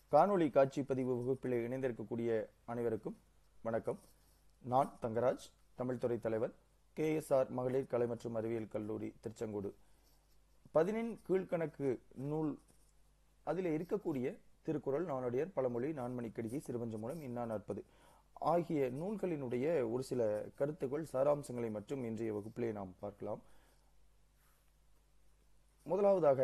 காணொளி காட்சி பதிவு வகுப்பில் இணைந்திருக்கக்கூடிய அனைவருக்கும் வணக்கம் நான் தங்கராஜ் தமிழ் துறை தலைவர் கேஎஸ்ஆர் மகளிர் கலை மற்றும் அறிவியல் கல்லூரி திருச்செங்கோடு பதினெண் கீழ்கணக்கு நூல் அதில் இருக்கக்கூடிய திருக்குறள் நானடியார் பழமொழி நான்மணிக்கடிகை சிறுபஞ்ச மூலம் இன்னா நாற்பது ஆகிய நூல்களினுடைய ஒரு சில கருத்துக்கள் சாராம்சங்களை மற்றும் இன்றைய வகுப்பிலே நாம் பார்க்கலாம் முதலாவதாக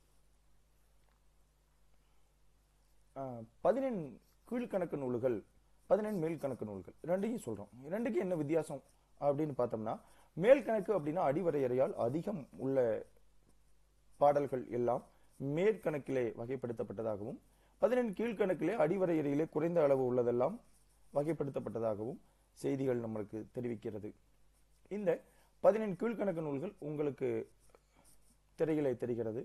பதினெண் கீழ்கணக்கு நூல்கள் பதினெண் மேல் கணக்கு நூல்கள் ரெண்டையும் சொல்றோம் ரெண்டுக்கு என்ன வித்தியாசம் அப்படின்னு பார்த்தோம்னா மேல் கணக்கு அப்படின்னா அடிவரையறையால் அதிகம் உள்ள பாடல்கள் எல்லாம் மேற்கணக்கிலே வகைப்படுத்தப்பட்டதாகவும் பதினெண் கீழ்கணக்கிலே அடிவரையறையிலே குறைந்த அளவு உள்ளதெல்லாம் வகைப்படுத்தப்பட்டதாகவும் செய்திகள் நம்மளுக்கு தெரிவிக்கிறது இந்த பதினெண் கீழ்கணக்கு நூல்கள் உங்களுக்கு திரையிலே தெரிகிறது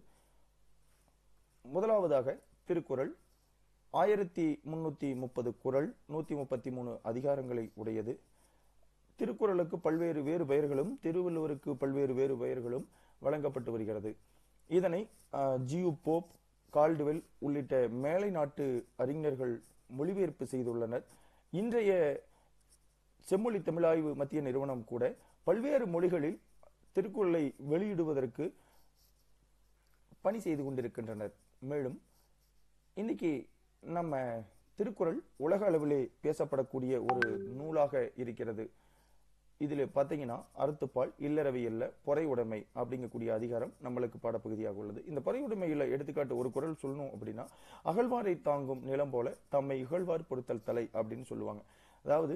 முதலாவதாக திருக்குறள் ஆயிரத்தி முன்னூத்தி முப்பது குறள் நூத்தி முப்பத்தி மூணு அதிகாரங்களை உடையது திருக்குறளுக்கு பல்வேறு வேறு பெயர்களும் திருவள்ளுவருக்கு பல்வேறு வேறு பெயர்களும் வழங்கப்பட்டு வருகிறது இதனை ஜியு போப் கால்டுவெல் உள்ளிட்ட மேலை நாட்டு அறிஞர்கள் மொழிபெயர்ப்பு செய்துள்ளனர் இன்றைய செம்மொழி தமிழாய்வு மத்திய நிறுவனம் கூட பல்வேறு மொழிகளில் திருக்குறளை வெளியிடுவதற்கு பணி செய்து கொண்டிருக்கின்றனர் மேலும் இன்னைக்கு நம்ம திருக்குறள் உலக அளவிலே பேசப்படக்கூடிய ஒரு நூலாக இருக்கிறது இதுல பாத்தீங்கன்னா அறுத்துப்பால் இல்லறவியல்ல பொறை உடைமை அப்படிங்கக்கூடிய அதிகாரம் நம்மளுக்கு பாடப்பகுதியாக உள்ளது இந்த பொறை உடைமையில எடுத்துக்காட்டு ஒரு குரல் சொல்லணும் அப்படின்னா அகழ்வாரை தாங்கும் நிலம் போல தம்மை இகழ்வார் பொறுத்தல் தலை அப்படின்னு சொல்லுவாங்க அதாவது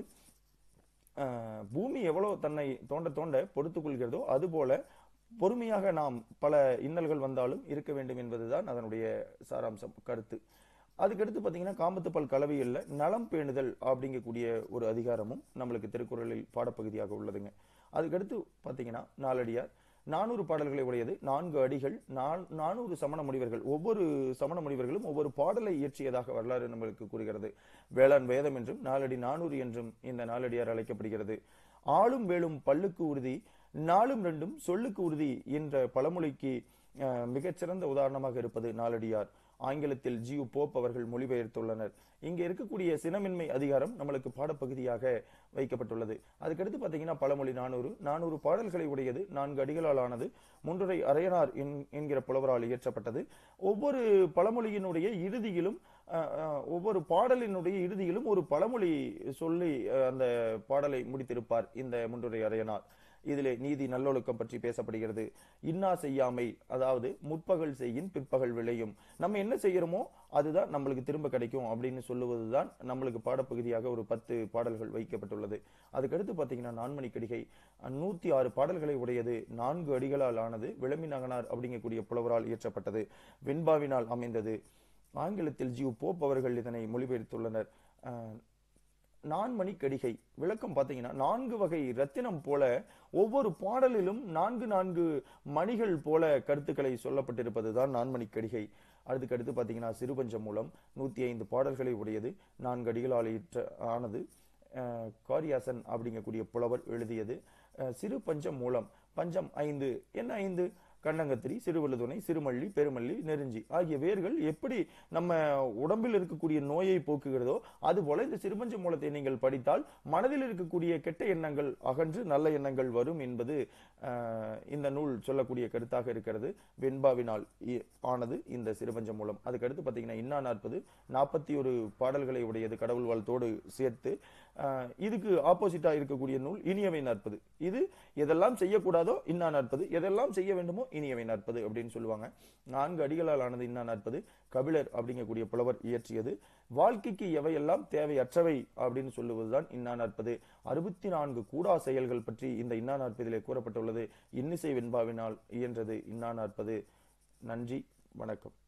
பூமி எவ்வளவு தன்னை தோண்ட தோண்ட பொறுத்துக் கொள்கிறதோ அதுபோல பொறுமையாக நாம் பல இன்னல்கள் வந்தாலும் இருக்க வேண்டும் என்பதுதான் அதனுடைய சாராம்சம் கருத்து அதுக்கடுத்து பாத்தீங்கன்னா காமத்துப்பல் கலவையில் நலம் பேணுதல் அப்படிங்கக்கூடிய ஒரு அதிகாரமும் நம்மளுக்கு திருக்குறளில் பாடப்பகுதியாக உள்ளதுங்க அதுக்கடுத்து பாத்தீங்கன்னா நாலடியார் நானூறு பாடல்களை உடையது நான்கு அடிகள் நானூறு சமண முனிவர்கள் ஒவ்வொரு சமண முனிவர்களும் ஒவ்வொரு பாடலை இயற்றியதாக வரலாறு நம்மளுக்கு கூறுகிறது வேளாண் வேதம் என்றும் நாலடி நானூறு என்றும் இந்த நாலடியார் அழைக்கப்படுகிறது ஆளும் வேளும் பல்லுக்கு உறுதி நாளும் ரெண்டும் சொல்லுக்கு உறுதி என்ற பழமொழிக்கு மிகச்சிறந்த உதாரணமாக இருப்பது நாலடியார் ஆங்கிலத்தில் ஜியு போப் அவர்கள் மொழிபெயர்த்துள்ளனர் இங்க இருக்கக்கூடிய சினமின்மை அதிகாரம் நம்மளுக்கு பாடப்பகுதியாக வைக்கப்பட்டுள்ளது அதுக்கடுத்து பாத்தீங்கன்னா பழமொழி நானூறு நானூறு பாடல்களை உடையது நான்கு அடிகளால் ஆனது முன்றுரை அரையனார் என்கிற புலவரால் இயற்றப்பட்டது ஒவ்வொரு பழமொழியினுடைய இறுதியிலும் ஒவ்வொரு பாடலினுடைய இறுதியிலும் ஒரு பழமொழி சொல்லி அந்த பாடலை முடித்திருப்பார் இந்த முன்றுரை அரையனார் இதிலே நீதி நல்லொழுக்கம் பற்றி பேசப்படுகிறது இன்னா செய்யாமை அதாவது முற்பகல் செய்யின் பிற்பகல் விளையும் நம்ம என்ன செய்யறோமோ அதுதான் நம்மளுக்கு திரும்ப கிடைக்கும் அப்படின்னு சொல்லுவதுதான் நம்மளுக்கு பாடப்பகுதியாக ஒரு பத்து பாடல்கள் வைக்கப்பட்டுள்ளது அதுக்கடுத்து பாத்தீங்கன்னா நான்மணி கடிகை நூத்தி ஆறு பாடல்களை உடையது நான்கு அடிகளால் ஆனது விளம்பி நகனார் அப்படிங்கக்கூடிய புலவரால் இயற்றப்பட்டது வெண்பாவினால் அமைந்தது ஆங்கிலத்தில் ஜியூ போப் அவர்கள் இதனை மொழிபெயர்த்துள்ளனர் நான்மணி கடிகை விளக்கம் பாத்தீங்கன்னா நான்கு வகை ரத்தினம் போல ஒவ்வொரு பாடலிலும் நான்கு நான்கு மணிகள் போல கருத்துக்களை சொல்லப்பட்டிருப்பதுதான் நான்மணி கடிகை அதுக்கு அடுத்து பாத்தீங்கன்னா சிறுபஞ்சம் மூலம் நூத்தி ஐந்து பாடல்களை உடையது நான்கு அடிகளால் ஆனது காரியாசன் அப்படிங்கக்கூடிய புலவர் எழுதியது சிறு பஞ்சம் மூலம் பஞ்சம் ஐந்து என்ன ஐந்து கண்ணங்கத்திரி சிறுவழுதுணை சிறுமல்லி பெருமல்லி நெருஞ்சி ஆகிய வேர்கள் எப்படி நம்ம உடம்பில் இருக்கக்கூடிய நோயை போக்குகிறதோ அது போல இந்த சிறுபஞ்ச மூலத்தை நீங்கள் படித்தால் மனதில் இருக்கக்கூடிய கெட்ட எண்ணங்கள் அகன்று நல்ல எண்ணங்கள் வரும் என்பது இந்த நூல் சொல்லக்கூடிய கருத்தாக இருக்கிறது வெண்பாவினால் ஆனது இந்த சிறுபஞ்ச மூலம் அதுக்கடுத்து பாத்தீங்கன்னா இன்னா நாற்பது நாற்பத்தி ஒரு பாடல்களை உடையது கடவுள் வாழ்த்தோடு சேர்த்து இதுக்கு ஆப்போசிட்டா இருக்கக்கூடிய நூல் இனியவை நாற்பது இது எதெல்லாம் செய்யக்கூடாதோ இன்னா நாற்பது எதெல்லாம் செய்ய வேண்டுமோ இனியவை நாற்பது அப்படின்னு சொல்லுவாங்க நான்கு அடிகளால் ஆனது இன்னா நாற்பது கபிலர் அப்படிங்கக்கூடிய புலவர் இயற்றியது வாழ்க்கைக்கு எவையெல்லாம் தேவையற்றவை அப்படின்னு சொல்லுவதுதான் இன்னா நாற்பது அறுபத்தி நான்கு கூடா செயல்கள் பற்றி இந்த இன்னா நாற்பதிலே கூறப்பட்டுள்ளது இன்னிசை வெண்பாவினால் இயன்றது இன்னா நாற்பது நன்றி வணக்கம்